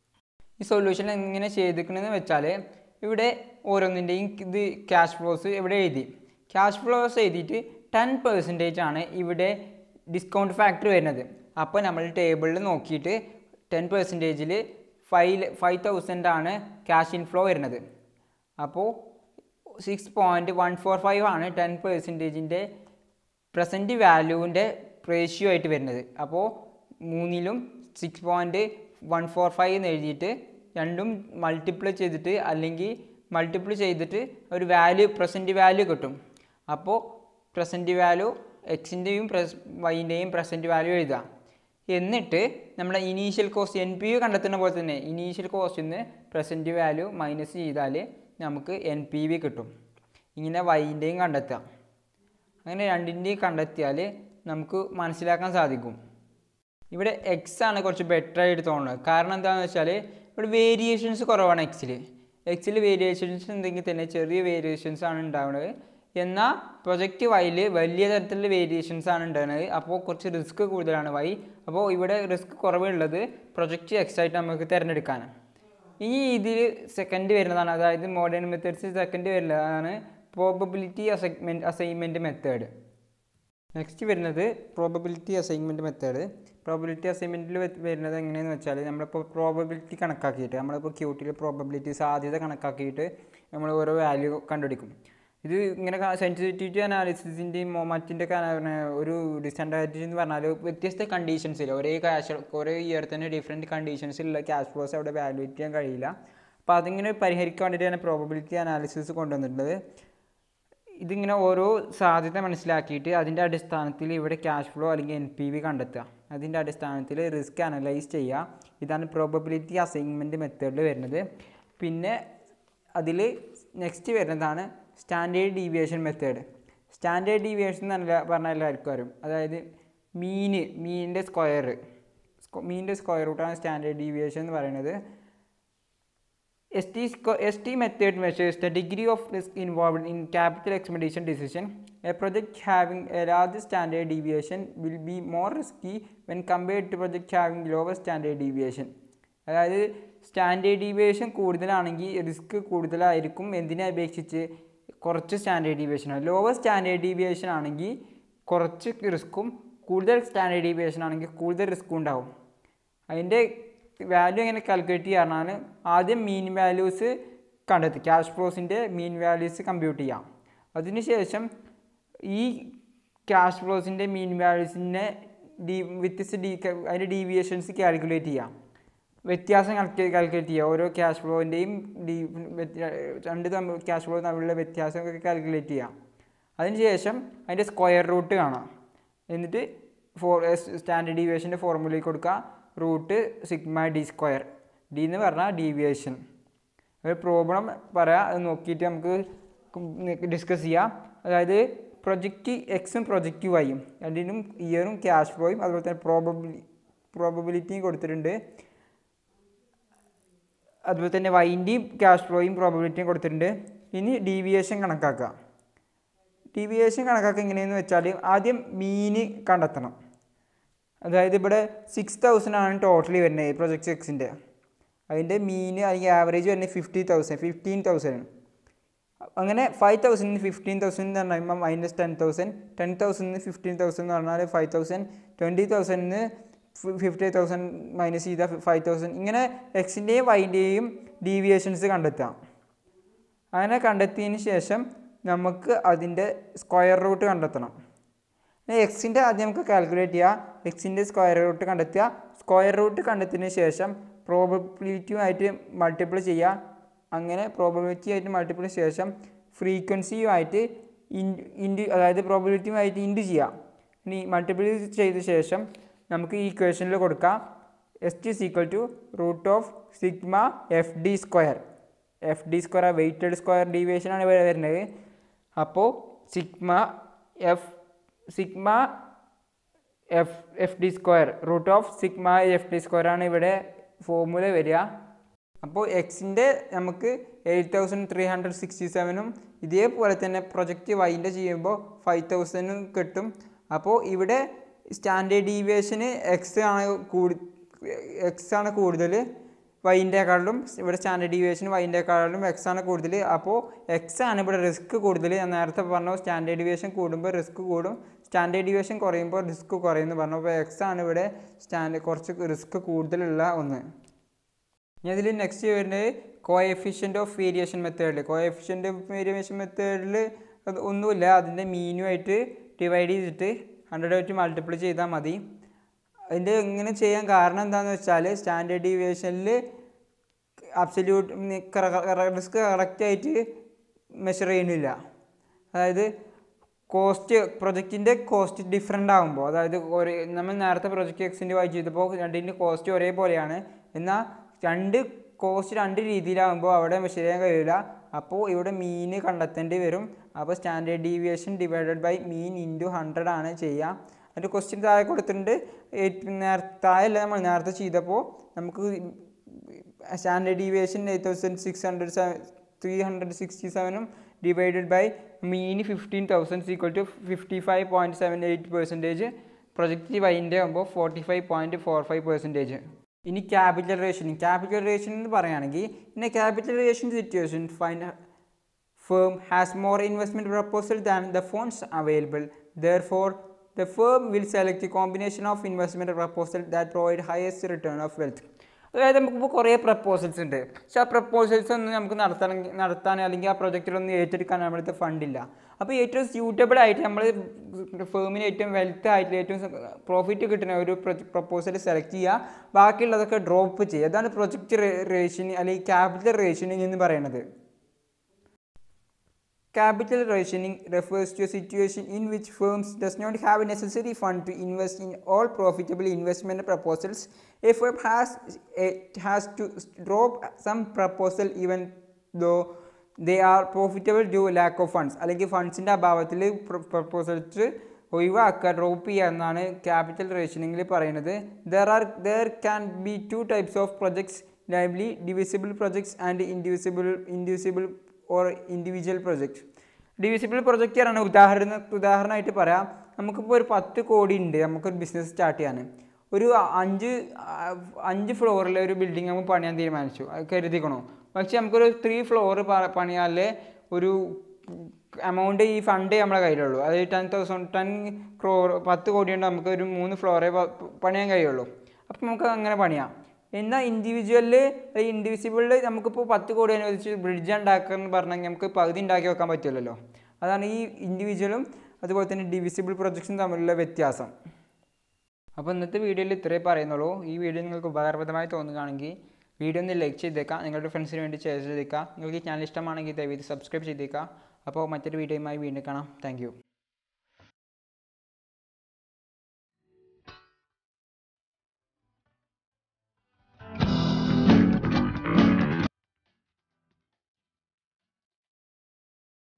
ഈ സൊല്യൂഷൻ എങ്ങനെ ചെയ്തിരിക്കണമെന്ന് വെച്ചാൽ ഇവിടെ ഓരോന്നിൻ്റെയും ഇത് ക്യാഷ് ഫ്ലോസ് ഇവിടെ എഴുതി ക്യാഷ് ഫ്ലോസ് എഴുതിയിട്ട് ടെൻ പെർസെൻറ്റേജ് ആണ് ഇവിടെ ഡിസ്കൗണ്ട് ഫാക്ടർ വരുന്നത് അപ്പോൾ നമ്മൾ ടേബിളിൽ നോക്കിയിട്ട് ടെൻ പെർസെൻറ്റേജിൽ ഫൈവ് ഫൈവ് തൗസൻഡ് ആണ് ക്യാഷ് ഇൻഫ്ലോ വരുന്നത് അപ്പോൾ six point one four five ആണ് ടെൻ പെർസെൻറ്റേജിൻ്റെ പ്രസൻറ്റ് വാല്യൂവിൻ്റെ റേഷ്യോ ആയിട്ട് വരുന്നത് അപ്പോൾ മൂന്നിലും six point one four five എന്ന് എഴുതിയിട്ട് രണ്ടും മൾട്ടിപ്ലൈ ചെയ്തിട്ട് അല്ലെങ്കിൽ മൾട്ടിപ്ലൈ ചെയ്തിട്ട് ഒരു വാല്യൂ പ്രസൻറ്റ് വാല്യൂ കിട്ടും അപ്പോൾ പ്രസൻറ്റ് വാല്യൂ എക്സിൻ്റെയും പ്രസ് വൈൻ്റെയും പ്രസൻറ്റ് വാല്യൂ എഴുതുക എന്നിട്ട് നമ്മുടെ initial cost N P U കണ്ടെത്തുന്ന പോലെ തന്നെ ഇനീഷ്യൽ കോസ്റ്റിൽ നിന്ന് പ്രസൻറ്റ് വാല്യൂ മൈനസ് ചെയ്താൽ നമുക്ക് എൻ പി വി കിട്ടും ഇങ്ങനെ വൈൻ്റെയും കണ്ടെത്തുക അങ്ങനെ രണ്ടിൻ്റെയും കണ്ടെത്തിയാൽ നമുക്ക് മനസ്സിലാക്കാൻ സാധിക്കും ഇവിടെ എക്സ് ആണ് കുറച്ച് ബെറ്റർ ആയിട്ട് തോന്നുന്നത് കാരണം എന്താണെന്ന് വെച്ചാൽ ഇവിടെ വേരിയേഷൻസ് കുറവാണ് എക്സിൽ എക്സിൽ വേരിയേഷൻസ് ഉണ്ടെങ്കിൽ തന്നെ ചെറിയ വേരിയേഷൻസ് ആണ് ഉണ്ടാവുന്നത് എന്നാൽ പ്രൊജക്റ്റ് വൈയിൽ വലിയ തരത്തിലുള്ള വേരിയേഷൻസ് ആണ് ഉണ്ടാകുന്നത് അപ്പോൾ കുറച്ച് റിസ്ക് കൂടുതലാണ് വൈ അപ്പോൾ ഇവിടെ റിസ്ക് കുറവുള്ളത് പ്രൊജക്റ്റ് എക്സ് ആയിട്ട് നമുക്ക് തിരഞ്ഞെടുക്കാനാണ് ഈ ഇതിൽ സെക്കൻഡ് വരുന്നതാണ് അതായത് മോഡേൺ മെത്തേഡ്സ് സെക്കൻഡ് വരുന്നതാണ് probability assignment assignment method next വരുന്നത് പ്രോബബിലിറ്റി അസൈൻമെൻറ്റ് മെത്തേഡ് പ്രോബബിലിറ്റി അസൈൻമെൻറ്റിൽ വരുന്നത് എങ്ങനെയെന്ന് വെച്ചാൽ നമ്മളിപ്പോൾ പ്രോബബിലിറ്റി കണക്കാക്കിയിട്ട് നമ്മളിപ്പോൾ ക്യൂട്ടിൽ പ്രോബബിലിറ്റി സാധ്യത കണക്കാക്കിയിട്ട് നമ്മൾ ഓരോ വാല്യൂ കണ്ടുപിടിക്കും ഇത് ഇങ്ങനെ സെൻസിറ്റിവിറ്റി അനാലിസിസിൻ്റെയും മറ്റിൻ്റെ ഒരു ഡിസഡ്വാൻറ്റേജ് എന്ന് പറഞ്ഞാൽ വ്യത്യസ്ത കണ്ടീഷൻസിൽ ഒരേ ക്യാഷ് ഒരേ ഇയർ തന്നെ ഡിഫറെൻറ്റ് കണ്ടീഷൻസിലുള്ള ക്യാഷ് ഫ്ലോസ് അവിടെ വാല്യൂറ്റ് ചെയ്യാൻ കഴിയില്ല അപ്പോൾ അതിങ്ങനെ പരിഹരിക്കാൻ വേണ്ടിയിട്ടാണ് പ്രോബബിലിറ്റി അനാലിസിസ് കൊണ്ടുവന്നിട്ടുള്ളത് ഇതിങ്ങനെ ഓരോ സാധ്യത മനസ്സിലാക്കിയിട്ട് അതിൻ്റെ അടിസ്ഥാനത്തിൽ ഇവിടെ ക്യാഷ് ഫ്ലോ അല്ലെങ്കിൽ എൻ പി വി കണ്ടെത്തുക അതിൻ്റെ അടിസ്ഥാനത്തിൽ റിസ്ക് അനലൈസ് ചെയ്യുക ഇതാണ് പ്രോബബിലിറ്റി അസൈൻമെൻറ്റ് മെത്തേഡിൽ വരുന്നത് പിന്നെ അതിൽ നെക്സ്റ്റ് വരുന്നതാണ് standard deviation method standard deviation എന്നല്ല പറഞ്ഞാൽ എല്ലാവർക്കും അറിയും അതായത് മീന് മീനിൻ്റെ സ്ക്വയർ മീനിൻ്റെ സ്ക്വയർ റൂട്ടാണ് സ്റ്റാൻഡേർഡ് ഡീവിയേഷൻ എന്ന് പറയുന്നത് ST, sco- ST method measures the degree of risk involved in capital expenditure decision. A project having a large standard deviation will be more risky when compared to project having lower standard deviation. അതായത് standard deviation കൂടുതലാണെങ്കിൽ risk കൂടുതലായിരിക്കും എന്തിനെ അപേക്ഷിച്ച് കുറച്ച് standard deviation lower standard deviation ആണെങ്കിൽ കുറച്ച് റിസ്ക്കും കൂടുതൽ standard deviation ആണെങ്കിൽ കൂടുതൽ റിസ്ക്കും ഉണ്ടാവും അതിൻ്റെ വാല്യൂ എങ്ങനെ കാൽക്കുലേറ്റ് ചെയ്യാനാണ് ആദ്യം മീൻ വാല്യൂസ് കണ്ടെത്തി ക്യാഷ് ഫ്ലോസിൻ്റെ മീൻ വാല്യൂസ് കമ്പ്യൂട്ട് ചെയ്യാം അതിനുശേഷം ഈ ക്യാഷ് ഫ്ലോസിൻ്റെ മീൻ വാല്യൂസിനെ ഡി വ്യത്യസ്ത ഡി അതിൻ്റെ ഡീവിയേഷൻസ് കാൽക്കുലേറ്റ് ചെയ്യാം വ്യത്യാസം കാൽക്കുലേറ്റ് ചെയ്യുക ഓരോ ക്യാഷ് ഫ്ലോൻ്റെയും ഡി വ്യത്യ- രണ്ട് തമ്മിൽ ക്യാഷ് ഫ്ലോ തമ്മിലുള്ള വ്യത്യാസമൊക്കെ കാൽക്കുലേറ്റ് ചെയ്യാം അതിനുശേഷം അതിൻ്റെ സ്ക്വയർ റൂട്ട് കാണാം എന്നിട്ട് ഫോർ സ്റ്റാൻഡേർഡ് ഡീവിയേഷൻ്റെ ഫോർമുലയിൽ കൊടുക്കുക root sigma D square D എന്ന് പറഞ്ഞാൽ ഡീവിയേഷൻ ഒരു പ്രോബ്ലം പറയാം അത് നോക്കിയിട്ട് നമുക്ക് ഡിസ്കസ് ചെയ്യാം അതായത് പ്രൊജക്റ്റ് എക്സും പ്രൊജക്റ്റ് വൈയും രണ്ടിനും ഇയറും ക്യാഷ് ഫ്ലോയും അതുപോലെ തന്നെ പ്രോബബിലി പ്രോബബിലിറ്റിയും കൊടുത്തിട്ടുണ്ട് അതുപോലെ തന്നെ വൈൻ്റെയും ക്യാഷ് ഫ്ലോയും പ്രോബബിലിറ്റിയും കൊടുത്തിട്ടുണ്ട് ഇനി ഡീവിയേഷൻ കണക്കാക്കുക ഡീവിയേഷൻ കണക്കാക്കുക എങ്ങനെയെന്ന് വെച്ചാൽ ആദ്യം മീന് കണ്ടെത്തണം അതായത് ഇവിടെ സിക്സ് തൗസൻഡ് ആണ് ടോട്ടലി വരുന്നത് പ്രൊജക്ട് എക്സിൻ്റെ അതിൻ്റെ മീന് അല്ലെങ്കിൽ ആവറേജ് വരുന്നത് ഫിഫ്റ്റി തൗസൻഡ് ഫിഫ്റ്റീൻ തൗസൻഡ് അങ്ങനെ ഫൈവ് തൗസൻഡിന് ഫിഫ്റ്റീൻ തൗസൻഡ് എന്ന് പറയുമ്പോൾ മൈനസ് ടെൻ തൗസൻഡ് ടെൻ തൗസൻഡിന് ഫിഫ്റ്റീൻ തൗസൻഡ് എന്ന് പറഞ്ഞാൽ ഫൈവ് തൗസൻഡ് ട്വൻറ്റി തൗസൻഡിന് ഫിഫ്റ്റി തൗസൻഡ് മൈനസ് ചെയ്ത ഫൈവ് തൗസൻഡ് ഇങ്ങനെ എക്സിൻ്റെയും വൈൻ്റെയും ഡീവിയേഷൻസ് കണ്ടെത്താം അങ്ങനെ കണ്ടെത്തിയതിന് ശേഷം നമുക്ക് അതിൻ്റെ സ്ക്വയർ റൂട്ട് കണ്ടെത്തണം എക്സിൻ്റെ ആദ്യം നമുക്ക് കാൽക്കുലേറ്റ് ചെയ്യുക എക്സിൻ്റെ സ്ക്വയർ റൂട്ട് കണ്ടെത്തുക സ്ക്വയർ റൂട്ട് കണ്ടെത്തിയതിന് ശേഷം പ്രോബബിലിറ്റിയുമായിട്ട് മൾട്ടിപ്പിൾ ചെയ്യുക അങ്ങനെ പ്രോബബിലിറ്റി ആയിട്ട് മൾട്ടിപ്പിൾ ശേഷം ഫ്രീക്വൻസിയുമായിട്ട് ഇൻറ്റു ഇൻറ്റു അതായത് പ്രോബബിലിറ്റിയുമായിട്ട് ഇൻറ്റു ചെയ്യാം ഇനി മൾട്ടിപ്പിൾ ചെയ്ത ശേഷം നമുക്ക് ഈ ഇക്വേഷനിൽ കൊടുക്കാം S T equal to root of sigma F D square F D square weighted square deviation ആണ് ഇവിടെ വരുന്നത് അപ്പോൾ sigma F sigma F F D square root of sigma F D square ആണ് ഇവിടെ ഫോർമുല വരിക അപ്പോൾ എക്സിൻ്റെ നമുക്ക് eight thousand three hundred sixty സെവനും ഇതേപോലെ തന്നെ പ്രൊജക്റ്റ് വൈൻ്റെ ചെയ്യുമ്പോൾ ഫൈവ് തൗസൻഡും കിട്ടും അപ്പോൾ ഇവിടെ സ്റ്റാൻഡേർഡ് ഡീവിയേഷന് എക്സ് ആണ് കൂടി എക്സ് ആണ് കൂടുതൽ വൈൻ്റെക്കാളിലും ഇവിടെ സ്റ്റാൻഡേർഡ് ഡീവിയേഷൻ വൈൻ്റെക്കാളിലും എക്സ് ആണ് കൂടുതൽ അപ്പോൾ എക്സ് ആണ് ഇവിടെ റിസ്ക് കൂടുതൽ ഞാൻ നേരത്തെ പറഞ്ഞു സ്റ്റാൻഡേർഡ് ഡീവിയേഷൻ കൂടുമ്പോൾ റിസ്ക് കൂടും സ്റ്റാൻഡേർഡ് ഡീവിയേഷൻ കുറയുമ്പോൾ റിസ്ക് കുറയുമെന്ന് പറഞ്ഞു അപ്പോൾ എക്സ് ആണ് ഇവിടെ സ്റ്റാൻഡ് കുറച്ച് റിസ്ക് കൂടുതലുള്ള ഒന്ന് ഇനി അതിൽ നെക്സ്റ്റ് വരുന്നത് കോഎഫിഷ്യൻ്റ് ഓഫ് വേരിയേഷൻ മെത്തേഡിൽ കോഎഫിഷ്യൻ്റ് ഓഫ് വേരിയേഷൻ മെത്തേഡിൽ അത് ഒന്നുമില്ല അതിൻ്റെ മീനുമായിട്ട് ഡിവൈഡ് ചെയ്തിട്ട് ഹൺഡ്രഡ് ആയിട്ട് മൾട്ടിപ്ലൈ ചെയ്താൽ മതി അതിൻ്റെ ഇങ്ങനെ ചെയ്യാൻ കാരണം എന്താണെന്ന് വെച്ചാൽ സ്റ്റാൻഡേർഡ് ഡീവിയേഷനിൽ അബ്സല്യൂട്ട് റിസ്ക് കറക്റ്റായിട്ട് മെഷർ ചെയ്യുന്നില്ല അതായത് കോസ്റ്റ് പ്രൊജക്റ്റിൻ്റെ കോസ്റ്റ് ഡിഫറെൻ്റ് ആകുമ്പോൾ അതായത് ഒരേ നമ്മൾ നേരത്തെ പ്രൊജക്റ്റ് എക്സിൻ്റെ വായിച്ച് ചെയ്തപ്പോൾ രണ്ടിൻ്റെ കോസ്റ്റ് ഒരേപോലെയാണ് എന്നാൽ രണ്ട് കോസ്റ്റ് രണ്ട് രീതിയിലാകുമ്പോൾ അവിടെ മെഷർ ചെയ്യാൻ കഴിയില്ല അപ്പോൾ ഇവിടെ മീൻ കണ്ടെത്തേണ്ടി വരും അപ്പോൾ standard deviation divided by mean into hundred ആണ് ചെയ്യുക അതിൻ്റെ ക്വസ്റ്റ്യൻ താഴെ കൊടുത്തിട്ടുണ്ട് നേര താഴെയല്ല നമ്മൾ നേരത്തെ ചെയ്തപ്പോൾ നമുക്ക് standard deviation eight thousand six hundred seven three hundred sixty സെവനും divided by mean fifteen thousand equal to fifty five point seven eight percentage project വൈൻ്റെ ആകുമ്പോൾ forty five point four five percentage ഇനി ക്യാപിറ്റൽ റേഷനിങ് ക്യാപിറ്റൽ റേഷൻ എന്ന് പറയുകയാണെങ്കിൽ in a capital ration situation fine firm has more investment proposal than the funds available. Therefore, the firm will select a combination of investment proposal that provide highest return of wealth. അതായത് നമുക്കിപ്പോൾ കുറേ proposals ഉണ്ട് പക്ഷെ ആ proposals ഒന്നും നമുക്ക് നടത്താൻ നടത്താൻ അല്ലെങ്കിൽ ആ പ്രൊജക്റ്റിലൊന്നും ഏറ്റെടുക്കാൻ നമ്മളടുത്ത് ഫണ്ടില്ല അപ്പോൾ ഏറ്റവും സ്യൂട്ടബിൾ ആയിട്ട് നമ്മൾ ഫേമിന് ഏറ്റവും വെൽത്ത് ആയിട്ട് ഏറ്റവും പ്രോഫിറ്റ് കിട്ടുന്ന ഒരു പ്രപ്പോസൽ സെലക്ട് ചെയ്യുക ബാക്കിയുള്ളതൊക്കെ ഡ്രോപ്പ് ചെയ്യുക അതാണ് പ്രൊജക്റ്റ് റേഷൻ അല്ലെങ്കിൽ ക്യാപിറ്റൽ റേഷനിങ് എന്ന് പറയുന്നത് Capital rationing refers to a situation in which firms does not have a necessary fund to invest in all profitable investment proposals. A firm has, it has to drop some proposal even though they are profitable due lack of funds. അല്ലെങ്കിൽ ഫണ്ട്സിൻ്റെ അഭാവത്തിൽ proposals ഒഴിവാക്കുക drop ചെയ്യുക എന്നാണ് capital റേഷനിങ്ങിൽ പറയുന്നത് there are there can be two types of projects lively divisible projects and indivisible indivisible or individual project divisible project ആണ് ഉദാഹരണ ഉദാഹരണമായിട്ട് പറയാം നമുക്കിപ്പോൾ ഒരു പത്ത് കോടി ഉണ്ട് നമുക്കൊരു ബിസിനസ് സ്റ്റാർട്ട് ചെയ്യാൻ ഒരു അഞ്ച് അഞ്ച് ഫ്ലോറിലെ ഒരു ബിൽഡിംഗ് നമുക്ക് പണിയാൻ തീരുമാനിച്ചു അത് കരുതിക്കണോ പക്ഷെ നമുക്കൊരു ത്രീ ഫ്ലോർ പണിയാലെ ഒരു എമൗണ്ട് ഈ ഫണ്ട് നമ്മളെ കയ്യിലുള്ളൂ അത് ടെൻ തൗസൻഡ് ടെൻ ക്രോർ പത്ത് കോടി കൊണ്ട് നമുക്ക് ഒരു മൂന്ന് ഫ്ലോറേ പണിയാൻ കഴിയുള്ളൂ അപ്പം നമുക്ക് അങ്ങനെ പണിയാം എന്നാൽ ഇൻഡിവിജ്വലിൽ ഇൻഡിവിസിബിളിൽ നമുക്കിപ്പോൾ പത്ത് കോടി അനുവദിച്ച് ബ്രിഡ്ജ് ഉണ്ടാക്കാന്ന് പറഞ്ഞാൽ നമുക്ക് പകുതി ഉണ്ടാക്കി വെക്കാൻ പറ്റില്ലല്ലോ അതാണ് ഈ ഇൻഡിവിജ്വലും അതുപോലെ തന്നെ ഡിവിസിബിൾ പ്രൊജക്ട്സും തമ്മിലുള്ള വ്യത്യാസം അപ്പോൾ ഇന്നത്തെ വീഡിയോയിൽ ഇത്രേ പറയുന്നുള്ളൂ ഈ വീഡിയോ നിങ്ങൾക്ക് ഉപകാരപ്രദമായി തോന്നുകയാണെങ്കിൽ വീഡിയോ ഒന്ന് ലൈക്ക് ചെയ്തേക്കാം നിങ്ങളുടെ ഫ്രണ്ട്സിന് വേണ്ടി ഷെയർ ചെയ്തേക്കാം നിങ്ങൾക്ക് ഈ ചാനൽ ഇഷ്ടമാണെങ്കിൽ ദയവേത് സബ്സ്ക്രൈബ് ചെയ്തേക്കാം അപ്പോൾ മറ്റൊരു വീഡിയോയുമായി വീണ്ടും കാണാം താങ്ക്